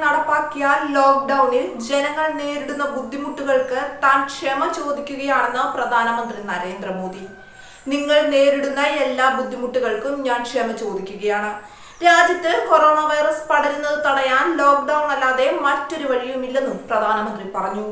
നടപ്പാക്കിയ ലോക്ക്ഡൌണിൽ ജനങ്ങൾ നേരിടുന്ന ബുദ്ധിമുട്ടുകൾക്ക് താൻ ക്ഷമ ചോദിക്കുകയാണെന്ന് പ്രധാനമന്ത്രി നരേന്ദ്രമോദി നിങ്ങൾ നേരിടുന്ന എല്ലാ ബുദ്ധിമുട്ടുകൾക്കും ഞാൻ ക്ഷമ ചോദിക്കുകയാണ് രാജ്യത്ത് കൊറോണ വൈറസ് പടരുന്നത് തടയാൻ ലോക്ക്ഡൌൺ അല്ലാതെ മറ്റൊരു വഴിയുമില്ലെന്നും പ്രധാനമന്ത്രി പറഞ്ഞു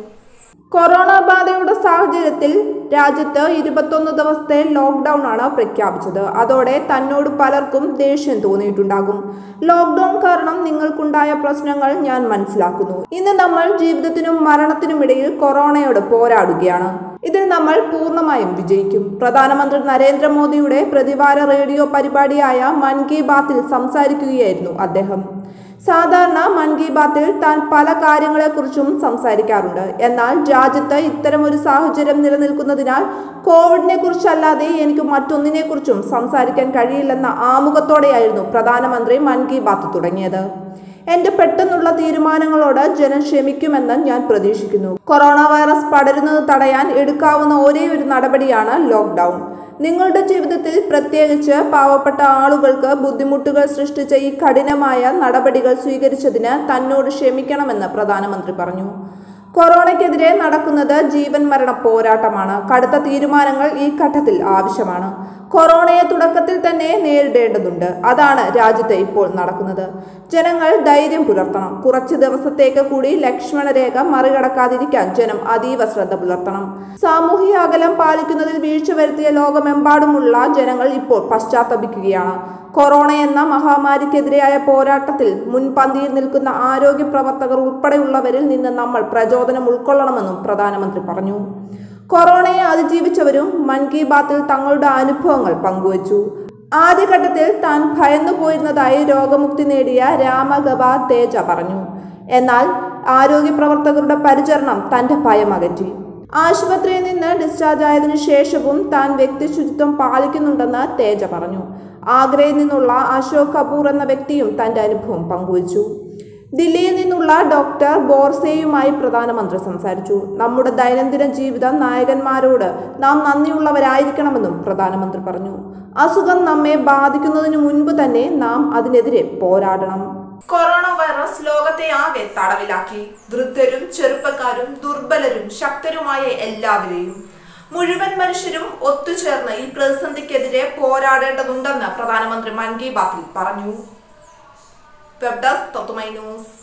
കൊറോണ ബാധയുടെ സാഹചര്യത്തിൽ രാജ്യത്ത് ഇരുപത്തൊന്ന് ദിവസത്തെ ലോക്ക്ഡൌൺ ആണ് പ്രഖ്യാപിച്ചത് അതോടെ തന്നോട് പലർക്കും ദേഷ്യം തോന്നിയിട്ടുണ്ടാകും ലോക്ക്ഡൌൺ കാരണം നിങ്ങൾക്കുണ്ടായ പ്രശ്നങ്ങൾ ഞാൻ മനസ്സിലാക്കുന്നു ഇന്ന് നമ്മൾ ജീവിതത്തിനും മരണത്തിനുമിടയിൽ കൊറോണയോട് പോരാടുകയാണ് ഇതിൽ നമ്മൾ പൂർണ്ണമായും വിജയിക്കും പ്രധാനമന്ത്രി നരേന്ദ്രമോദിയുടെ പ്രതിവാര റേഡിയോ പരിപാടിയായ മൻ കി ബാത്തിൽ സംസാരിക്കുകയായിരുന്നു അദ്ദേഹം സാധാരണ മൻ കി ബാത്തിൽ താൻ പല കാര്യങ്ങളെക്കുറിച്ചും സംസാരിക്കാറുണ്ട് എന്നാൽ രാജ്യത്ത് ഇത്തരമൊരു സാഹചര്യം നിലനിൽക്കുന്നതിനാൽ കോവിഡിനെ കുറിച്ചല്ലാതെ എനിക്ക് മറ്റൊന്നിനെ കുറിച്ചും സംസാരിക്കാൻ കഴിയില്ലെന്ന ആമുഖത്തോടെയായിരുന്നു പ്രധാനമന്ത്രി മൻ കി ബാത്ത് തുടങ്ങിയത് എന്റെ പെട്ടെന്നുള്ള തീരുമാനങ്ങളോട് ജനം ക്ഷമിക്കുമെന്ന് ഞാൻ പ്രതീക്ഷിക്കുന്നു കൊറോണ വൈറസ് പടരുന്നത് തടയാൻ എടുക്കാവുന്ന ഒരേ ഒരു നടപടിയാണ് ലോക്ക്ഡൌൺ നിങ്ങളുടെ ജീവിതത്തിൽ പ്രത്യേകിച്ച് പാവപ്പെട്ട ആളുകൾക്ക് ബുദ്ധിമുട്ടുകൾ സൃഷ്ടിച്ച ഈ കഠിനമായ നടപടികൾ സ്വീകരിച്ചതിന് തന്നോട് ക്ഷമിക്കണമെന്ന് പ്രധാനമന്ത്രി പറഞ്ഞു കൊറോണയ്ക്കെതിരെ നടക്കുന്നത് ജീവൻ മരണ പോരാട്ടമാണ് കടുത്ത തീരുമാനങ്ങൾ ഈ ഘട്ടത്തിൽ ആവശ്യമാണ് കൊറോണയെ തുടക്കത്തിൽ തന്നെ നേരിടേണ്ടതുണ്ട് അതാണ് രാജ്യത്ത് ഇപ്പോൾ നടക്കുന്നത് ജനങ്ങൾ ധൈര്യം പുലർത്തണം കുറച്ച് ദിവസത്തേക്ക് കൂടി ലക്ഷ്മണ രേഖ മറികടക്കാതിരിക്കാൻ ജനം അതീവ ശ്രദ്ധ പുലർത്തണം സാമൂഹിക അകലം പാലിക്കുന്നതിൽ വീഴ്ച വരുത്തിയ ലോകമെമ്പാടുമുള്ള ജനങ്ങൾ ഇപ്പോൾ പശ്ചാത്തപിക്കുകയാണ് കൊറോണ എന്ന മഹാമാരിക്കെതിരെയായ പോരാട്ടത്തിൽ മുൻപന്തിയിൽ നിൽക്കുന്ന ആരോഗ്യ പ്രവർത്തകർ ഉൾപ്പെടെയുള്ളവരിൽ നിന്ന് നമ്മൾ പ്രചോദനം ഉൾക്കൊള്ളണമെന്നും പ്രധാനമന്ത്രി പറഞ്ഞു കൊറോണയെ അതിജീവിച്ചവരും മൻ കി ബാത്തിൽ തങ്ങളുടെ അനുഭവങ്ങൾ പങ്കുവച്ചു ആദ്യഘട്ടത്തിൽ താൻ ഭയന്നു പോയിരുന്നതായി രോഗമുക്തി നേടിയ രാമഗബ തേജ പറഞ്ഞു എന്നാൽ ആരോഗ്യ പ്രവർത്തകരുടെ പരിചരണം തന്റെ ഭയം അകറ്റി ആശുപത്രിയിൽ നിന്ന് ഡിസ്ചാർജ് ആയതിനു ശേഷവും താൻ വ്യക്തി ശുചിത്വം പാലിക്കുന്നുണ്ടെന്ന് തേജ പറഞ്ഞു ആഗ്രയിൽ നിന്നുള്ള അശോക് കപൂർ എന്ന വ്യക്തിയും തന്റെ അനുഭവം പങ്കുവച്ചു ദില്ലിയിൽ നിന്നുള്ള ഡോക്ടർ ബോർസെയുമായി പ്രധാനമന്ത്രി സംസാരിച്ചു നമ്മുടെ ദൈനംദിന ജീവിതം നായകന്മാരോട് നാം നന്ദിയുള്ളവരായിരിക്കണമെന്നും പ്രധാനമന്ത്രി പറഞ്ഞു അസുഖം നമ്മെ ബാധിക്കുന്നതിന് മുൻപ് തന്നെ നാം അതിനെതിരെ പോരാടണം കൊറോണ വൈറസ് ലോകത്തെ ആകെ തടവിലാക്കി വൃദ്ധരും ചെറുപ്പക്കാരും ദുർബലരും ശക്തരുമായ എല്ലാവരെയും മുഴുവൻ മനുഷ്യരും ഒത്തുചേർന്ന് ഈ പ്രതിസന്ധിക്കെതിരെ പോരാടേണ്ടതുണ്ടെന്ന് പ്രധാനമന്ത്രി മൻ കി ബാത്തിൽ പറഞ്ഞു വെബ് ഡെസ്ക് തത്തുമൈ ന്യൂസ്